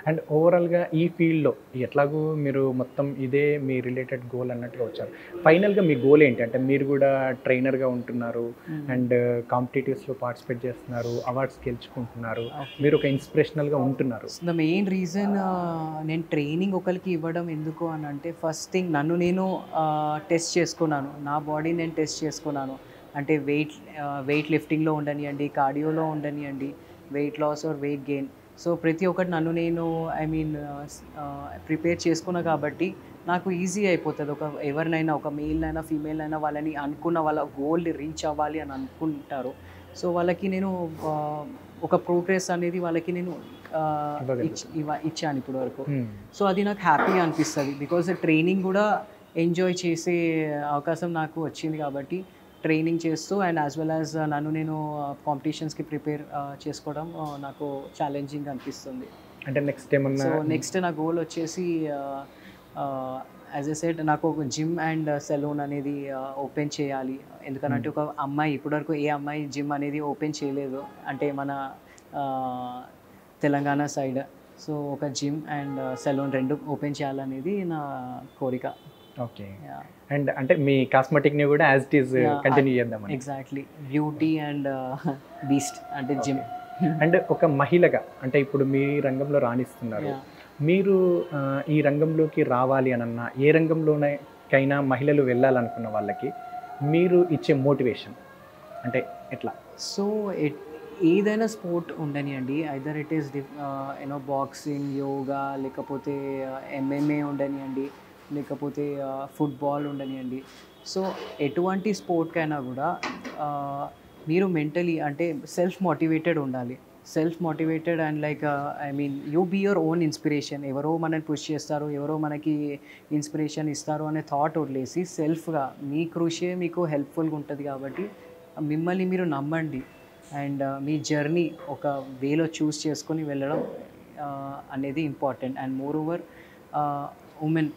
And ఓవరాల్గా ఈ ఫీల్డ్లో ఎట్లాగూ మీరు మొత్తం ఇదే మీ రిలేటెడ్ గోల్ అన్నట్టుగా వచ్చారు ఫైనల్గా మీ గోల్ ఏంటి అంటే మీరు కూడా ట్రైనర్గా ఉంటున్నారు అండ్ కాంపిటేటివ్స్లో పార్టిసిపేట్ చేస్తున్నారు అవార్డ్స్ గెలుచుకుంటున్నారు మీరు ఒక ఇన్స్పిరేషనల్గా ఉంటున్నారు ద మెయిన్ రీజన్ నేను ట్రైనింగ్ ఒకరికి ఇవ్వడం ఎందుకు అని అంటే ఫస్ట్ థింగ్ నన్ను నేను టెస్ట్ చేసుకున్నాను నా బాడీ నేను టెస్ట్ చేసుకున్నాను అంటే వెయిట్ వెయిట్ లిఫ్టింగ్లో ఉండనియండి కార్డియోలో ఉండనియండి weight loss or weight gain so ప్రతి ఒక్కటి నన్ను నేను ఐ మీన్ ప్రిపేర్ చేసుకున్నా కాబట్టి నాకు ఈజీ అయిపోతుంది ఒక ఎవరినైనా ఒక మేల్ అయినా ఫీమేల్ అయినా వాళ్ళని అనుకున్న వాళ్ళ గోల్ రీచ్ అవ్వాలి అని అనుకుంటారు సో వాళ్ళకి నేను ఆ, ఒక ప్రోగ్రెస్ అనేది వాళ్ళకి నేను ఆ, ఇచ్- ఇవ్వ- ఇచ్చాను ఇప్పటి వరకు సో అది నాకు హ్యాపీ అనిపిస్తుంది బికాజ్ ట్రైనింగ్ కూడా ఎంజాయ్ చేసే అవకాశం నాకు వచ్చింది కాబట్టి ట్రైనింగ్ చేస్తూ అండ్ యాజ్ వెల్ యాజ్ నన్ను నేను కాంపిటీషన్స్కి ప్రిపేర్ చేసుకోవడం ఆ, నాకు ఛాలెంజింగ్ అనిపిస్తుంది అంటే నెక్స్ట్ ఏమన్నా సో నెక్స్ట్ నా గోల్ వచ్చేసి యాజ్ ఎ సెట్ నాకు ఒక జిమ్ అండ్ సెలూన్ అనేది ఓపెన్ చేయాలి ఎందుకంటే ఒక అమ్మాయి ఇప్పటివరకు ఏ అమ్మాయి జిమ్ అనేది ఓపెన్ చేయలేదు అంటే మన ఆ, తెలంగాణ సైడ్ సో ఒక జిమ్ అండ్ సెలూన్ రెండు ఓపెన్ చేయాలనేది నా కోరిక ఓకే అండ్ అంటే మీ కాస్మెటిక్ని కూడా as it is Yeah, continue చేద్దామని ఎగ్జాక్ట్లీ బ్యూటీ అండ్ బీస్ట్ అంటే జిమ్ అండ్ ఒక మహిళగా అంటే ఇప్పుడు మీ రంగంలో రాణిస్తున్నారు మీరు ఆ, ఈ రంగంలోకి రావాలి అనన్నా ఏ రంగంలోనైనా మహిళలు వెళ్ళాలనుకున్న వాళ్ళకి మీరు ఇచ్చే మోటివేషన్ అంటే ఎట్లా సో ఎట్ ఏదైనా స్పోర్ట్ ఉండనియండి either it is you know boxing yoga లేకపోతే ఎంఎంఏ ఉండనియండి లేకపోతే ఫుట్బాల్ ఉండనియండి సో ఎటువంటి స్పోర్ట్కైనా కూడా ఆ, మీరు మెంటలీ అంటే సెల్ఫ్ మోటివేటెడ్ ఉండాలి self motivated and like I mean you be your own inspiration ఎవరో మనని పుష్ చేస్తారు ఎవరో మనకి ఇన్స్పిరేషన్ ఇస్తారు అనే థాట్ వదిలేసి సెల్ఫ్గా మీ కృషే మీకు హెల్ప్ఫుల్గా ఉంటుంది కాబట్టి మిమ్మల్ని మీరు నమ్మండి అండ్ మీ జర్నీ ఒక వేలో చూస్ చేసుకొని వెళ్ళడం ఆ, అనేది important and moreover women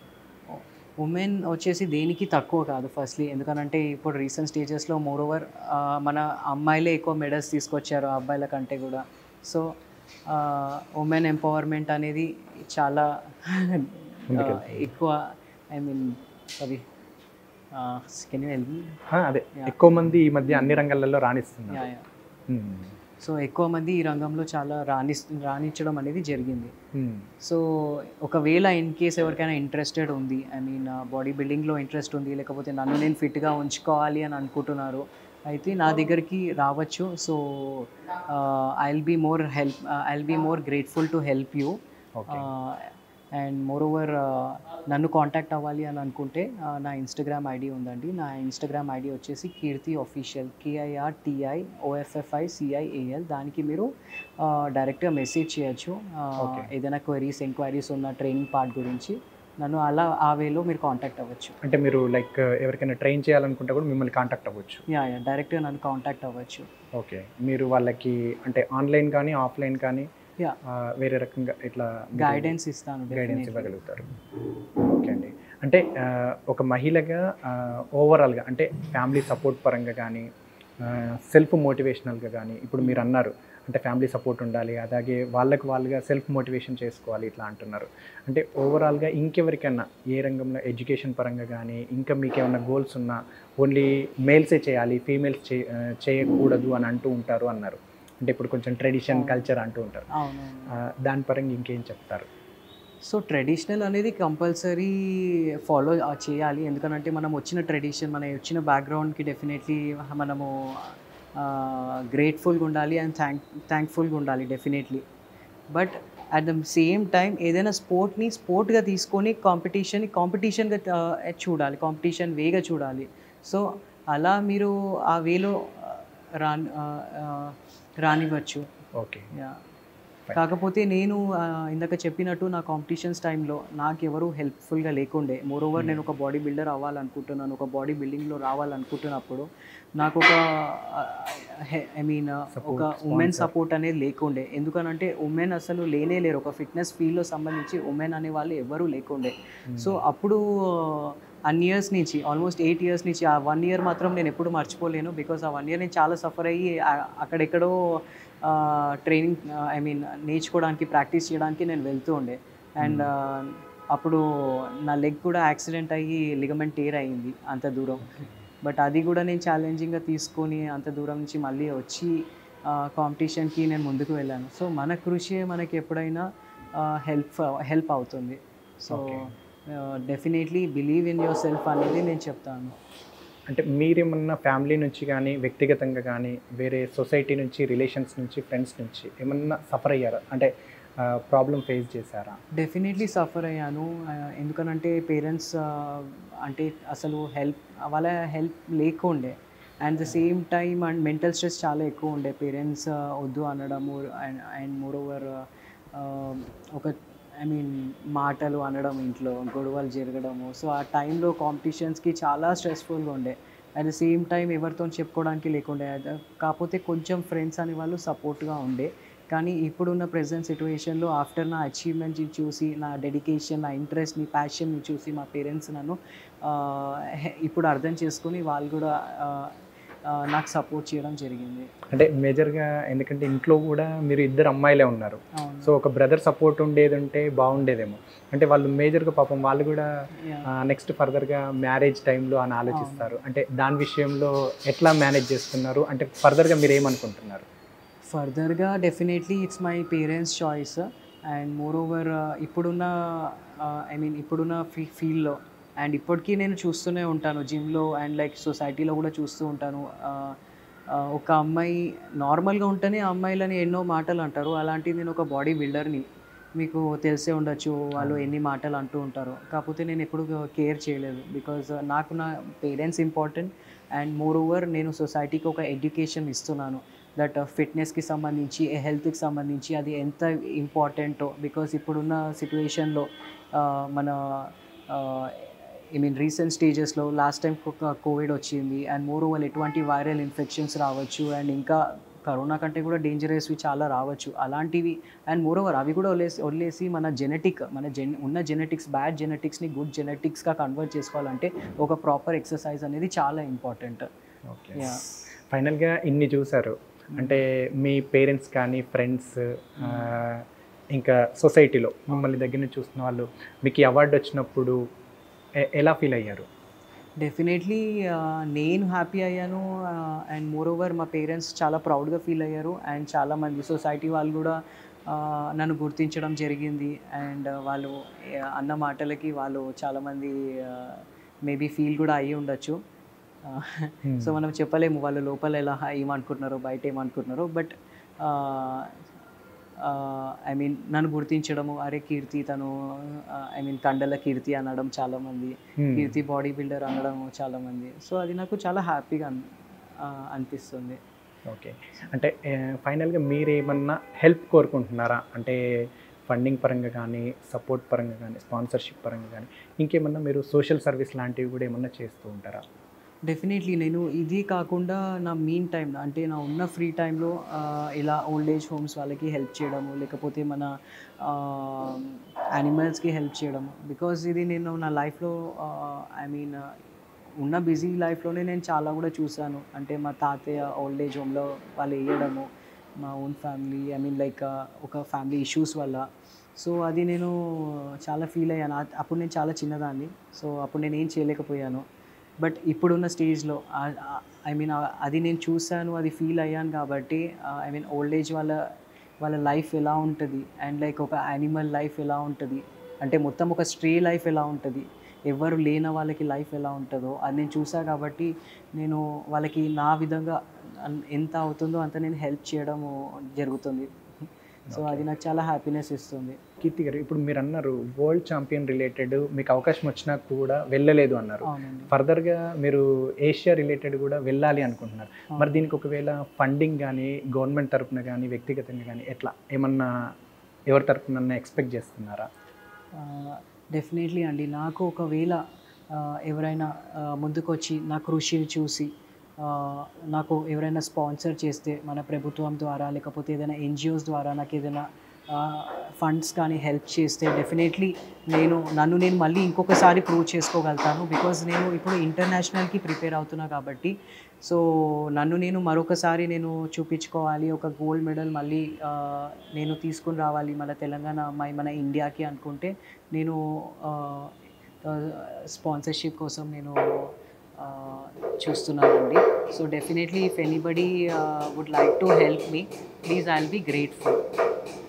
women వచ్చేసి దేనికి తక్కువ కాదు ఫస్ట్లీ ఎందుకనంటే ఇప్పుడు రీసెంట్ స్టేజెస్లో మోర్ ఓవర్ మన అమ్మాయిలే ఎక్కువ మెడల్స్ తీసుకొచ్చారు ఆ అబ్బాయిల కంటే కూడా సో ఉమెన్ ఎంపవర్మెంట్ అనేది చాలా ఆ, ఎక్కువ I mean sorry can you help ఆ, అదే Yeah. ఎక్కువ మంది ఈ మధ్య అన్ని రంగాలలో రాణిస్తున్నారు యా మ్మ్. సో ఎక్కువ మంది ఈ రంగంలో చాలా రాణి రాణించడం అనేది జరిగింది మ్మ్. సో ఒకవేళ ఇన్ కేస్ ఎవరికైనా ఇంట్రెస్టెడ్ ఉంది ఐ మీన్ బాడీ బిల్డింగ్లో ఇంట్రెస్ట్ ఉంది లేకపోతే నన్ను నేను ఫిట్గా ఉంచుకోవాలి అని అనుకుంటున్నారు అయితే నా దగ్గరికి రావచ్చు so I will be more help I will be more grateful to help you okay and moreover నన్ను కాంటాక్ట్ అవ్వాలి అని అనుకుంటే uh, నా ఇన్స్టాగ్రామ్ ఐడి ఉందండి నా ఇన్స్టాగ్రామ్ ఐడి వచ్చేసి కీర్తి ఒఫీషియల్ కేఐఆర్ టిఐ ఓఎఫ్ఎఫ్ఐ సిఐఏఎల్ దానికి మీరు డైరెక్ట్గా మెసేజ్ చేయొచ్చు Uh, Okay. ఏదైనా క్వైరీస్ ఎంక్వైరీస్ ఉన్న ట్రైనింగ్ పార్ట్ గురించి నన్ను అలా ఆ వేలో మీరు కాంటాక్ట్ అవ్వచ్చు అంటే మీరు లైక్ ఎవరికైనా ట్రైన్ చేయాలనుకుంటే కూడా మిమ్మల్ని కాంటాక్ట్ అవ్వచ్చు యా యా డైరెక్ట్గా నన్ను కాంటాక్ట్ అవ్వచ్చు ఓకే మీరు వాళ్ళకి అంటే ఆన్లైన్ కానీ ఆఫ్లైన్ కానీ Yeah. ఆ, వేరే రకంగా ఇట్లా మీరు గైడెన్స్ ఇస్తాను గైడెన్స్ definitely. ఇవ్వగలుగుతారు ఓకే అండి అంటే ఆ, ఒక మహిళగా ఓవరాల్గా అంటే ఫ్యామిలీ సపోర్ట్ పరంగా కానీ సెల్ఫ్ మోటివేషనల్గా కానీ ఇప్పుడు మీరు అన్నారు అంటే ఫ్యామిలీ సపోర్ట్ ఉండాలి అలాగే వాళ్ళకు వాళ్ళుగా సెల్ఫ్ మోటివేషన్ చేసుకోవాలి ఇట్లా అంటున్నారు అంటే ఓవరాల్గా ఇంకెవరికైనా ఏ రంగంలో ఎడ్యుకేషన్ పరంగా కానీ ఇంకా మీకు ఏమైనా గోల్స్ ఉన్నా ఓన్లీ మేల్సే చేయాలి ఫీమేల్స్ చే ఆ, చేయకూడదు అని అంటూ ఉంటారు అన్నారు అంటే ఇప్పుడు కొంచెం ట్రెడిషన్ కల్చర్ అంటూ ఉంటారు అవునవును ఆ, దాని పరంగా ఇంకేం చెప్తారు సో ట్రెడిషనల్ అనేది కంపల్సరీ ఫాలో చేయాలి ఎందుకంటే మనం వచ్చిన ట్రెడిషన్ మన వచ్చిన బ్యాక్గ్రౌండ్కి డెఫినెట్లీ మనము గ్రేట్ఫుల్గా ఉండాలి అండ్ థ్యాంక్ థ్యాంక్ఫుల్గా ఉండాలి definitely but at the same time ఏదైనా స్పోర్ట్ని స్పోర్ట్గా తీసుకొని కాంపిటీషన్ కాంపిటీషన్గా చూడాలి కాంపిటీషన్ వేగా చూడాలి సో అలా మీరు ఆ వేలో రాని రానివ్వచ్చు ఓకే యా కాకపోతే నేను ఆ, ఇందాక చెప్పినట్టు నా కాంపిటీషన్స్ టైంలో నాకు ఎవరు హెల్ప్ఫుల్గా లేకుండే మోర్ ఓవర్ నేను ఒక బాడీ బిల్డర్ అవ్వాలనుకుంటున్నాను ఒక బాడీ బిల్డింగ్లో రావాలనుకుంటున్నప్పుడు నాకు ఒక ఐ మీన్ Support, ఒక ఉమెన్ sponsor. సపోర్ట్ అనేది లేకుండే ఎందుకనంటే ఉమెన్ అసలు లేనే లేరు ఒక ఫిట్నెస్ ఫీల్డ్లో సంబంధించి ఉమెన్ అనే వాళ్ళు ఎవరూ లేకుండే సో అప్పుడు అన్ని ఇయర్స్ నుంచి ఆల్మోస్ట్ ఎయిట్ ఇయర్స్ నుంచి ఆ వన్ ఇయర్ మాత్రం నేను ఎప్పుడు మర్చిపోలేను బికాస్ ఆ వన్ ఇయర్ నేను చాలా సఫర్ అయ్యి ఆ- అక్కడెక్కడో ట్రైనింగ్ ఐ మీన్ నేర్చుకోవడానికి ప్రాక్టీస్ చేయడానికి నేను వెళ్తూ ఉండే అండ్ అప్పుడు నా లెగ్ కూడా యాక్సిడెంట్ అయ్యి లిగమెంట్ టేర్ అయ్యింది అంత దూరం బట్ అది కూడా నేను ఛాలెంజింగ్గా తీసుకొని అంత దూరం నుంచి మళ్ళీ వచ్చి కాంపిటీషన్కి నేను ముందుకు వెళ్ళాను సో మన కృషి మనకి ఎప్పుడైనా హెల్ప్ హెల్ప్ అవుతుంది so Okay. Definitely believe in yourself అనేది నేను చెప్తాను అంటే మీరేమన్నా ఫ్యామిలీ నుంచి కానీ వ్యక్తిగతంగా కానీ వేరే సొసైటీ నుంచి రిలేషన్స్ నుంచి ఫ్రెండ్స్ నుంచి ఏమన్నా సఫర్ అయ్యారా అంటే ప్రాబ్లం ఫేస్ చేశారా డెఫినెట్లీ సఫర్ అయ్యాను ఆ, ఎందుకనంటే పేరెంట్స్ అంటే అసలు హెల్ప్ వాళ్ళ హెల్ప్ లేకుండే and the same time and mental stress చాలా ఎక్కువ ఉండే పేరెంట్స్ వద్దు అనడము అండ్ అండ్ మోర్ ఓవర్ ఒక ఐ మీన్ మాటలు అనడం ఇంట్లో గొడవలు జరగడము సో ఆ టైంలో కాంపిటీషన్స్కి చాలా స్ట్రెస్ఫుల్గా ఉండే అట్ ద సేమ్ టైం ఎవరితో చెప్పుకోవడానికి లేకుండే అద- కాకపోతే కొంచెం ఫ్రెండ్స్ అనే వాళ్ళు సపోర్ట్గా ఉండే కానీ ఇప్పుడున్న ప్రజెంట్ సిచ్యువేషన్లో ఆఫ్టర్ నా అచీవ్మెంట్ని చూసి నా డెడికేషన్ నా ఇంట్రెస్ట్ని ప్యాషన్ని చూసి మా పేరెంట్స్ నన్ను ఆ, హె- ఇప్పుడు అర్థం చేసుకుని వాళ్ళు కూడా ఆ, ఆ, నాకు సపోర్ట్ చేయడం జరిగింది అంటే మేజర్గా ఎందుకంటే ఇంట్లో కూడా మీరు ఇద్దరు అమ్మాయిలే ఉన్నారు అవును సో ఒక బ్రదర్ సపోర్ట్ ఉండేది ఉంటే బాగుండేదేమో అంటే వాళ్ళు మేజర్గా పాపం వాళ్ళు కూడా Yeah. నెక్స్ట్ ఫర్దర్గా మ్యారేజ్ టైంలో అని ఆలోచిస్తారు అంటే దాని విషయంలో ఎట్లా మేనేజ్ చేస్తున్నారు అంటే ఫర్దర్గా మీరు ఏమనుకుంటున్నారు ఫర్దర్గా definitely it's my parents choice and moreover ఇప్పుడున్న ఐ మీన్ ఇప్పుడున్న ఫీ ఫీల్డ్లో అండ్ ఇప్పటికీ నేను చూస్తూనే ఉంటాను జిమ్లో అండ్ లైక్ సొసైటీలో కూడా చూస్తూ ఉంటాను ఆ, ఆ, ఒక అమ్మాయి నార్మల్గా ఉంటేనే అమ్మాయిలని ఎన్నో మాటలు అంటారు అలాంటిది నేను ఒక బాడీ బిల్డర్ని మీకు తెలిసే ఉండొచ్చు వాళ్ళు ఎన్ని మాటలు అంటూ ఉంటారు కాకపోతే నేను ఎప్పుడు కేర్ చేయలేదు బికాజ్ నాకు నా parents important and moreover నేను సొసైటీకి ఒక ఎడ్యుకేషన్ ఇస్తున్నాను దట్ ఫిట్నెస్కి సంబంధించి హెల్త్కి సంబంధించి అది ఎంత ఇంపార్టెంటో బికాస్ ఇప్పుడున్న సిచ్యువేషన్లో మన ఐ మీన్ రీసెంట్ స్టేజెస్లో లాస్ట్ టైం కోవిడ్ వచ్చింది అండ్ మోర్ ఓవర్ ఎటువంటి వైరల్ ఇన్ఫెక్షన్స్ రావచ్చు అండ్ ఇంకా కరోనా కంటే కూడా డేంజరస్వి చాలా రావచ్చు అలాంటివి అండ్ మోర్ ఓవర్ అవి కూడా వదిలేసి వదిలేసి మన జెనెటిక్ మన జెన్ ఉన్న జెనెటిక్స్ బ్యాడ్ జెనెటిక్స్ని గుడ్ జెనెటిక్స్గా కన్వర్ట్ చేసుకోవాలంటే ఒక ప్రాపర్ ఎక్సర్సైజ్ అనేది చాలా ఇంపార్టెంట్ ఓకే Yeah. ఫైనల్గా ఇన్ని చూసారు అంటే మీ పేరెంట్స్ కానీ ఫ్రెండ్స్ ఇంకా సొసైటీలో మిమ్మల్ని దగ్గర నుంచి చూస్తున్న వాళ్ళు మీకు ఈ అవార్డు వచ్చినప్పుడు ఎ- ఎలా ఫీల్ అయ్యారు డెఫినెట్లీ నేను హ్యాపీ అయ్యాను అండ్ మోర్ ఓవర్ మా పేరెంట్స్ చాలా ప్రౌడ్గా ఫీల్ అయ్యారు అండ్ చాలామంది సొసైటీ వాళ్ళు కూడా ఆ, నన్ను గుర్తించడం జరిగింది అండ్ వాళ్ళు ఆ, అన్న మాటలకి వాళ్ళు చాలామంది మేబీ ఫీల్ కూడా అయ్యి ఉండొచ్చు సో మనం చెప్పలేము వాళ్ళు లోపల ఎలా ఏమనుకుంటున్నారో బయట ఏమనుకుంటున్నారో బట్ ఐ మీన్ నన్ను గుర్తించడము అరే కీర్తి తను ఐ మీన్ కండల కీర్తి అనడం చాలామంది Hmm. కీర్తి బాడీ బిల్డర్ అనడం చాలామంది సో అది నాకు చాలా హ్యాపీగా అన్ ఆ, అనిపిస్తుంది ఓకే అంటే ఫైనల్గా మీరు ఏమన్నా హెల్ప్ కోరుకుంటున్నారా అంటే ఫండింగ్ పరంగా కానీ సపోర్ట్ పరంగా కానీ స్పాన్సర్షిప్ పరంగా కానీ ఇంకేమన్నా మీరు సోషల్ సర్వీస్ లాంటివి కూడా ఏమన్నా చేస్తూ ఉంటారా డెఫినెట్లీ నేను ఇది కాకుండా నా మీన్ టైం అంటే నా ఉన్న ఫ్రీ టైంలో ఇలా ఓల్డ్ ఏజ్ హోమ్స్ వాళ్ళకి హెల్ప్ చేయడము లేకపోతే మన యానిమల్స్కి హెల్ప్ చేయడము బికాజ్ ఇది నేను నా లైఫ్లో ఐ మీన్ ఉన్న బిజీ లైఫ్లోనే నేను చాలా కూడా చూశాను అంటే మా తాతయ్య ఓల్డ్ ఏజ్ హోమ్లో వాళ్ళు వేయడము మా own family I mean like ఒక ఫ్యామిలీ ఇష్యూస్ వల్ల సో అది నేను చాలా ఫీల్ అయ్యాను ఆ- అప్పుడు నేను చాలా చిన్నదాన్ని సో అప్పుడు నేను ఏం చేయలేకపోయాను బట్ ఇప్పుడున్న స్టేజ్లో ఐ మీన్ అది నేను చూశాను అది ఫీల్ అయ్యాను కాబట్టి ఐ మీన్ ఓల్డ్ ఏజ్ వాళ్ళ వాళ్ళ లైఫ్ ఎలా ఉంటుంది అండ్ లైక్ ఒక యానిమల్ లైఫ్ ఎలా ఉంటుంది అంటే మొత్తం ఒక స్ట్రే లైఫ్ ఎలా ఉంటుంది ఎవరు లేని వాళ్ళకి లైఫ్ ఎలా ఉంటుందో అది నేను చూసా కాబట్టి నేను వాళ్ళకి నా విధంగా అన్- ఎంత అవుతుందో అంత నేను హెల్ప్ చేయడం జరుగుతుంది సో అది నాకు చాలా హ్యాపీనెస్ ఇస్తుంది కీర్తి గారు ఇప్పుడు మీరు అన్నారు వరల్డ్ ఛాంపియన్ రిలేటెడ్ మీకు అవకాశం వచ్చినా కూడా వెళ్ళలేదు అన్నారు అవునండి ఫర్దర్గా మీరు ఏషియా రిలేటెడ్ కూడా వెళ్ళాలి అనుకుంటున్నారు మరి దీనికి ఒకవేళ ఫండింగ్ కానీ గవర్నమెంట్ తరపున కానీ వ్యక్తిగతంగా కానీ ఎట్లా ఏమన్నా ఎవరి తరపున ఎక్స్పెక్ట్ చేస్తున్నారా డెఫినెట్లీ అండి నాకు ఒకవేళ ఆ, ఎవరైనా ఆ, ముందుకొచ్చి నా కృషిని చూసి ఆ, నాకు ఎవరైనా స్పాన్సర్ చేస్తే మన ప్రభుత్వం ద్వారా లేకపోతే ఏదైనా ఎన్జిఓస్ ద్వారా నాకు ఏదైనా ఫండ్స్ కానీ హెల్ప్ చేస్తే డెఫినెట్లీ నేను నన్ను నేను మళ్ళీ ఇంకొకసారి ప్రూవ్ చేసుకోగలుగుతాను బికాజ్ నేను ఇప్పుడు ఇంటర్నేషనల్కి ప్రిపేర్ అవుతున్నా కాబట్టి సో నన్ను నేను మరొకసారి నేను చూపించుకోవాలి ఒక గోల్డ్ మెడల్ మళ్ళీ ఆ, నేను తీసుకుని రావాలి మన తెలంగాణ అమ్మాయి మన ఇండియాకి అనుకుంటే నేను స్పాన్సర్షిప్ కోసం నేను ఆ, చూస్తున్నానండి so definitely if anybody would like to help me please I will be grateful